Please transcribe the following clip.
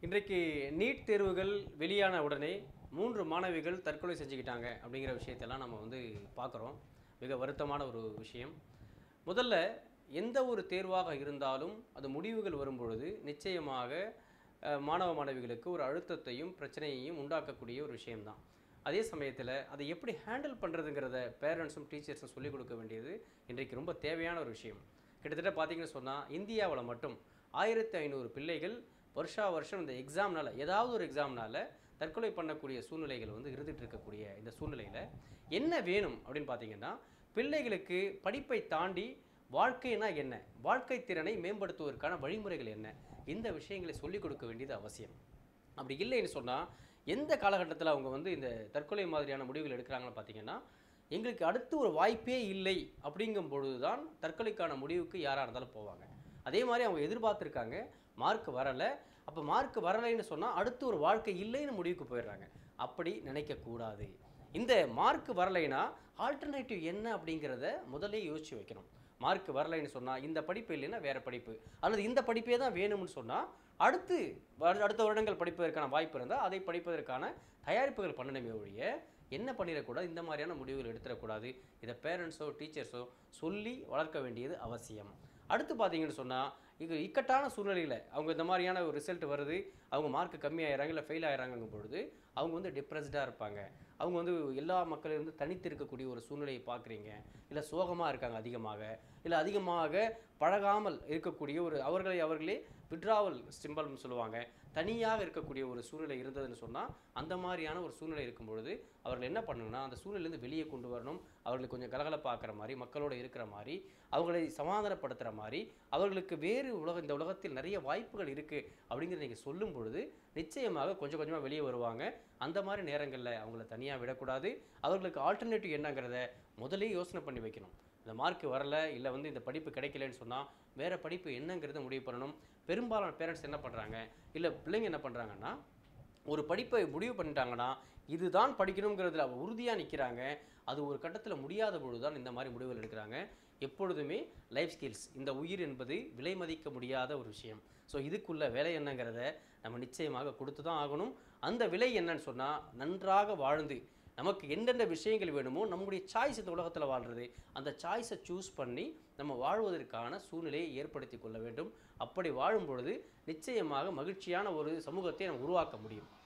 இன்றைக்கு நீட் தேர்வுகள் வெளியான உடனே மூன்று மாணவிகள் தற்கொலை செஞ்சுக்கிட்டாங்க அப்படிங்கிற விஷயத்தெல்லாம் நம்ம வந்து பார்க்குறோம் மிக வருத்தமான ஒரு விஷயம் முதல்ல எந்த ஒரு தேர்வாக இருந்தாலும் அது முடிவுகள் வரும்பொழுது நிச்சயமாக அஹ், மாணவ மாணவிகளுக்கு ஒரு அழுத்தத்தையும் பிரச்சனையையும் உண்டாக்கக்கூடிய ஒரு விஷயம்தான் அதே சமயத்தில் அதை எப்படி ஹேண்டில் பண்ணுறதுங்கிறத பேரண்ட்ஸும் டீச்சர்ஸும் சொல்லிக் கொடுக்க வேண்டியது இன்றைக்கு ரொம்ப தேவையான ஒரு விஷயம் கிட்டத்தட்ட பார்த்தீங்கன்னு சொன்னால் இந்தியாவில் மட்டும் ஆயிரத்தி ஐநூறு பிள்ளைகள் வருஷா வருஷம் இந்த எக்ஸாம்னால ஏதாவது ஒரு எக்ஸாம்னால தற்கொலை பண்ணக்கூடிய சூழ்நிலைகள் வந்து இருந்துட்டு இருக்கக்கூடிய இந்த சூழ்நிலையில் என்ன வேணும் அப்படின்னு பார்த்தீங்கன்னா பிள்ளைகளுக்கு படிப்பை தாண்டி வாழ்க்கைனா என்ன வாழ்க்கை திறனை மேம்படுத்துவதற்கான வழிமுறைகள் என்ன இந்த விஷயங்களை சொல்லிக் கொடுக்க வேண்டியது அவசியம் அப்படி இல்லைன்னு சொன்னால் எந்த காலகட்டத்தில் அவங்க வந்து இந்த தற்கொலை மாதிரியான முடிவுகள் எடுக்கிறாங்கன்னு பார்த்தீங்கன்னா எங்களுக்கு அடுத்து ஒரு வாய்ப்பே இல்லை அப்படிங்கும் பொழுது தான் தற்கொலைக்கான முடிவுக்கு யாராக இருந்தாலும் போவாங்க அதே மாதிரி அவங்க எதிர்பார்த்துருக்காங்க மார்க் வரலை அப்போ மார்க் வரலைன்னு சொன்னால் அடுத்து ஒரு வாழ்க்கை இல்லைன்னு முடிவுக்கு போயிடுறாங்க அப்படி நினைக்கக்கூடாது இந்த மார்க் வரலைன்னா ஆல்டர்னேட்டிவ் என்ன அப்படிங்கிறத முதல்ல யோசிச்சு வைக்கணும் மார்க் வரலைன்னு சொன்னால் இந்த படிப்பு இல்லைன்னா வேறு படிப்பு அல்லது இந்த படிப்பே தான் வேணும்னு சொன்னால் அடுத்து வரு- அடுத்த வருடங்கள் படிப்பதற்கான வாய்ப்பு இருந்தால் அதை படிப்பதற்கான தயாரிப்புகள் பண்ணணுமே ஒழிய என்ன பண்ணிடக்கூடாது இந்த மாதிரியான முடிவுகள் எடுத்துடக்கூடாது இதை பேரண்ட்ஸோ டீச்சர்ஸோ சொல்லி வளர்க்க வேண்டியது அவசியம் அடுத்து பார்த்தீங்கன்னு சொன்னால் இது இக்கட்டான சூழ்நிலையில் அவங்க இந்த மாதிரியான ஒரு ரிசல்ட் வருது அவங்க மார்க் கம்மியாயிறாங்க இல்லை ஃபெயில் ஆயிறாங்கும் பொழுது அவங்க வந்து டிப்ரெஸ்டாக இருப்பாங்க அவங்க வந்து எல்லா மக்களும் இருந்து தனித்து இருக்கக்கூடிய ஒரு சூழ்நிலையை பார்க்குறீங்க இல்லை சோகமாக இருக்காங்க அதிகமாக இல்லை அதிகமாக பழகாமல் இருக்கக்கூடிய ஒரு அவர்களை அவர்களே விட்ராவல் சிம்பல்னு சொல்லுவாங்க தனியாக இருக்கக்கூடிய ஒரு சூழ்நிலை இருந்ததுன்னு சொன்னால் அந்த மாதிரியான ஒரு சூழ்நிலை இருக்கும் பொழுது அவர்கள் என்ன பண்ணணும்னா அந்த சூழ்நிலையிலேருந்து வெளியே கொண்டு வரணும் அவர்களுக்கு கொஞ்சம் கலகலப்பாக்குற மாதிரி மக்களோட இருக்கிற மாதிரி அவங்களை சமாதானப்படுத்துகிற மாதிரி அவர்களுக்கு வேறு உலக இந்த உலகத்தில் நிறைய வாய்ப்புகள் இருக்குது அப்படிங்கிறத நீங்கள் சொல்லும் பொழுது நிச்சயமாக கொஞ்சம் கொஞ்சமாக வெளியே வருவாங்க அந்த மாதிரி நேரங்களில் அவங்கள தனியாக விடக்கூடாது அவர்களுக்கு ஆல்டர்னேட்டிவ் என்னங்கிறத முதலே யோசனை பண்ணி வைக்கணும் இந்த மார்க் வரல இல்லை வந்து இந்த படிப்பு கிடைக்கலன்னு சொன்னால் வேறு படிப்பு என்னங்கிறத முடிவு பண்ணணும் பெரும்பாலான பேரண்ட்ஸ் என்ன பண்ணுறாங்க இல்லை பிள்ளைங்க என்ன பண்ணுறாங்கன்னா ஒரு படிப்பை முடிவு பண்ணிட்டாங்கன்னா இதுதான் படிக்கணுங்கிறதுல உறுதியாக நிற்கிறாங்க அது ஒரு கட்டத்தில் முடியாத பொழுது தான் இந்த மாதிரி முடிவுகள் எடுக்கிறாங்க எப்பொழுதுமே லைஃப் ஸ்கில்ஸ் இந்த உயிர் என்பது விலை மதிக்க முடியாத ஒரு விஷயம் ஸோ இதுக்குள்ள விலை என்னங்கிறத நம்ம நிச்சயமாக கொடுத்து தான் ஆகணும் அந்த விலை என்னன்னு சொன்னால் நன்றாக வாழ்ந்து நமக்கு எந்தெந்த விஷயங்கள் வேணுமோ நம்முடைய சாய்ஸ் இந்த உலகத்தில் வாழ்றது அந்த சாய்ஸை சூஸ் பண்ணி நம்ம வாழ்வதற்கான சூழ்நிலையை ஏற்படுத்தி கொள்ள வேண்டும் அப்படி வாழும் பொழுது நிச்சயமாக மகிழ்ச்சியான ஒரு சமூகத்தை நம்ம உருவாக்க முடியும்